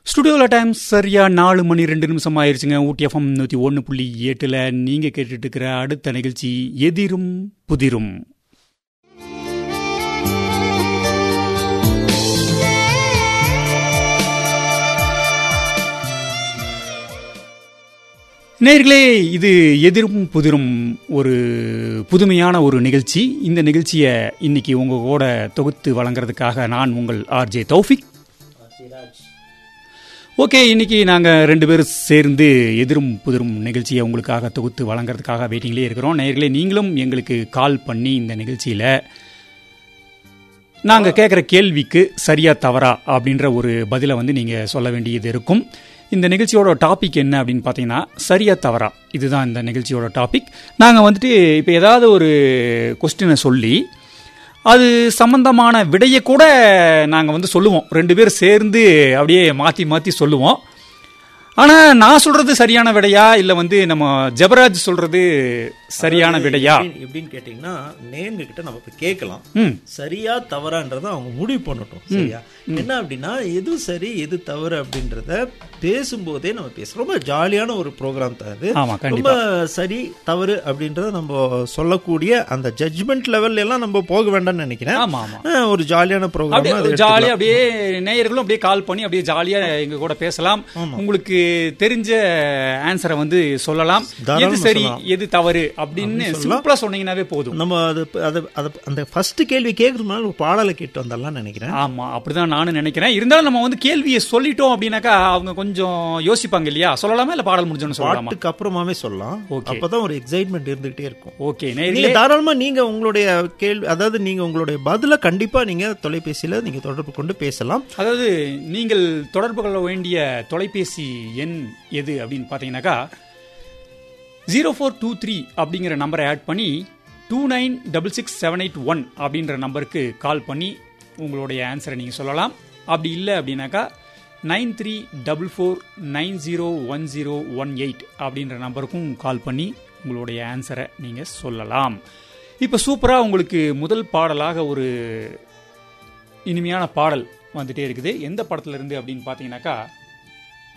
ஸ்டுடியோவில் டைம் சரியா நாலு மணி ரெண்டு நிமிஷம் ஆயிருச்சுங்க ஊட்டி எஃப்எம் நூற்றி ஒன்று புள்ளி எட்டில் நீங்கள் கேட்டுட்டு இருக்கிற அடுத்த நிகழ்ச்சி எதிரும் புதிரும் நேர்களே இது எதிரும் புதிரும் ஒரு புதுமையான ஒரு நிகழ்ச்சி இந்த நிகழ்ச்சியை இன்னைக்கு உங்க கூட தொகுத்து வழங்குறதுக்காக நான் உங்கள் ஆர்ஜே தௌஃபிக் ஓகே இன்னைக்கு நாங்கள் ரெண்டு பேரும் சேர்ந்து எதிரும் புதிரும் நிகழ்ச்சியை உங்களுக்காக தொகுத்து வழங்குறதுக்காக வெயிட்டிங்லேயே இருக்கிறோம் நேர்களே நீங்களும் எங்களுக்கு கால் பண்ணி இந்த நிகழ்ச்சியில் நாங்கள் கேட்குற கேள்விக்கு சரியா தவறா அப்படின்ற ஒரு பதிலை வந்து நீங்கள் சொல்ல வேண்டியது இருக்கும் இந்த நிகழ்ச்சியோட டாபிக் என்ன அப்படின்னு பார்த்தீங்கன்னா சரியா தவறா இதுதான் இந்த நிகழ்ச்சியோட டாபிக் நாங்கள் வந்துட்டு இப்போ ஏதாவது ஒரு கொஸ்டினை சொல்லி அது சம்பந்தமான விடையை கூட நாங்கள் வந்து சொல்லுவோம் ரெண்டு பேரும் சேர்ந்து அப்படியே மாற்றி மாற்றி சொல்லுவோம் ஆனால் நான் சொல்கிறது சரியான விடையா இல்லை வந்து நம்ம ஜபராஜ் சொல்கிறது சரியான விடையா எப்படின்னு- எப்படின்னு கேட்டீங்கன்னா நேர்ங்க கிட்ட நம்ம போய் கேட்கலாம் ம் சரியா தவறான்றத அவங்க முடிவு பண்ணட்டும் சரியா என்ன அப்படின்னா எது சரி எது தவறு அப்படின்றத பேசும்போதே நம்ம பேச ரொம்ப ஜாலியான ஒரு ப்ரோக்ராம் தான் அது ஆமாம் ரொம்ப கண்டிப்பாக சரி தவறு அப்படின்றத நம்ம சொல்லக்கூடிய அந்த ஜட்ஜ்மெண்ட் லெவல்ல எல்லாம் நம்ம போக வேண்டாம்னு நினைக்கிறேன் ஆமாம் ஆமாம் அஹ், ஒரு ஜாலியான ப்ரோக்ராம் அப்படியே ஜாலியா அப்படியே நேயர்களும் அப்படியே கால் பண்ணி அப்படியே ஜாலியா எங்க கூட பேசலாம் உங்களுக்கு தெரிஞ்ச ஆன்சரை வந்து சொல்லலாம் தாராளமா எது சரி சொல்லலாம். எது தவறு அப்படின்னு சிம்பிளா சொன்னீங்கன்னாவே போதும் நம்ம அது அது அது அந்த ஃபர்ஸ்ட் கேள்வி கேட்கறதுக்கு முன்னாடி ஒரு பாடலை கேட்டு வந்தாலாம் நினைக்கிறேன் ஆமா அப்படிதான் நானும் நினைக்கிறேன் இருந்தாலும் நம்ம வந்து கேள்வியை சொல்லிட்டோம் அப்படின்னாக்கா அவங்க கொஞ்சம் யோசிப்பாங்க இல்லையா சொல்லலாமா இல்ல பாடல் முடிஞ்சோன்னு சொல்லலாமா பாட்டுக்கு அப்புறமாவே சொல்லலாம் Okay. அப்பதான் ஒரு எக்ஸைட்மெண்ட் இருந்துகிட்டே இருக்கும் ஓகே நீங்க நேர்களே தாராளமா நீங்க உங்களுடைய கேள்வி அதாவது நீங்க உங்களுடைய பதில கண்டிப்பா நீங்க தொலைபேசியில நீங்க தொடர்பு கொண்டு பேசலாம் அதாவது நீங்கள் தொடர்பு கொள்ள வேண்டிய தொலைபேசி எண் எது அப்படின்னு பார்த்தீங்கன்னாக்கா ஜீரோ ஃபோர் டூ த்ரீ அப்படிங்கிற நம்பரை ஆட் பண்ணி two nine double six seven eight one அப்படின்ற நம்பருக்கு கால் பண்ணி உங்களுடைய ஆன்சரை நீங்கள் சொல்லலாம் அப்படி இல்லை அப்படின்னாக்கா nine three double four nine zero one zero one eight அப்படின்ற நம்பருக்கும் கால் பண்ணி உங்களுடைய ஆன்சரை நீங்கள் சொல்லலாம் இப்போ சூப்பராக உங்களுக்கு முதல் பாடலாக ஒரு இனிமையான பாடல் வந்துட்டே இருக்குது எந்த படத்துல இருந்து அப்படின்னு பார்த்தீங்கன்னாக்கா